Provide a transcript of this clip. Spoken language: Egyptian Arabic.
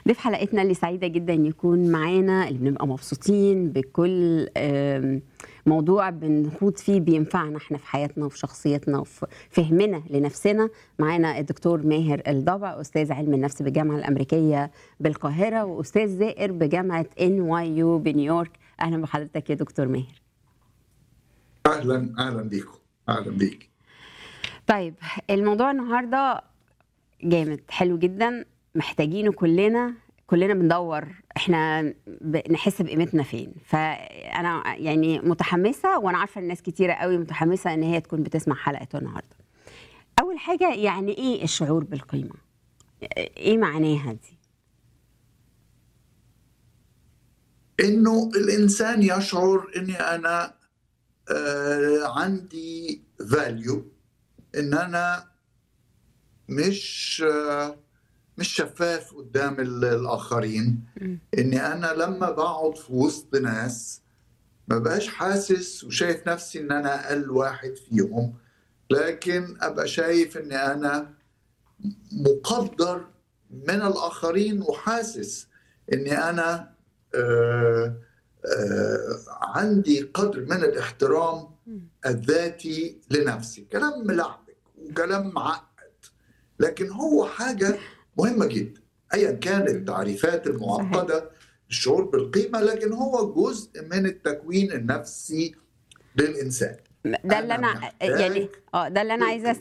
ضيف حلقتنا اللي سعيده جدا يكون معانا اللي بنبقى مبسوطين بكل آم، موضوع بنخوض فيه بينفعنا احنا في حياتنا وفي شخصيتنا وفي فهمنا لنفسنا معانا الدكتور ماهر الضبع استاذ علم النفس بالجامعه الامريكيه بالقاهره واستاذ زائر بجامعه ان واي يو بنيويورك اهلا بحضرتك يا دكتور ماهر اهلا اهلا بيكم اهلا بيك طيب الموضوع النهارده جامد حلو جدا محتاجينه كلنا كلنا بندور احنا ب- نحس بقيمتنا فين فانا يعني متحمسه وانا عارفه الناس كتيره قوي متحمسه ان هي تكون بتسمع حلقه النهارده اول حاجه يعني ايه الشعور بالقيمه ايه معناها دي انه الانسان يشعر اني انا آه عندي فاليو ان انا مش آه مش شفاف قدام ال- الاخرين مم. اني انا لما بقعد في وسط ناس ما بقاش حاسس وشايف نفسي ان انا اقل واحد فيهم لكن ابقى شايف اني انا مقدر من الاخرين وحاسس اني انا آه، آه، عندي قدر من الاحترام الذاتي لنفسي كلام ملعبك وكلام معقد لكن هو حاجة مهمة جدا أيا كانت التعريفات المعقدة الشعور بالقيمة لكن هو جزء من التكوين النفسي للإنسان ده اللي أنا انا محتاج يعني اه ده اللي انا عايزه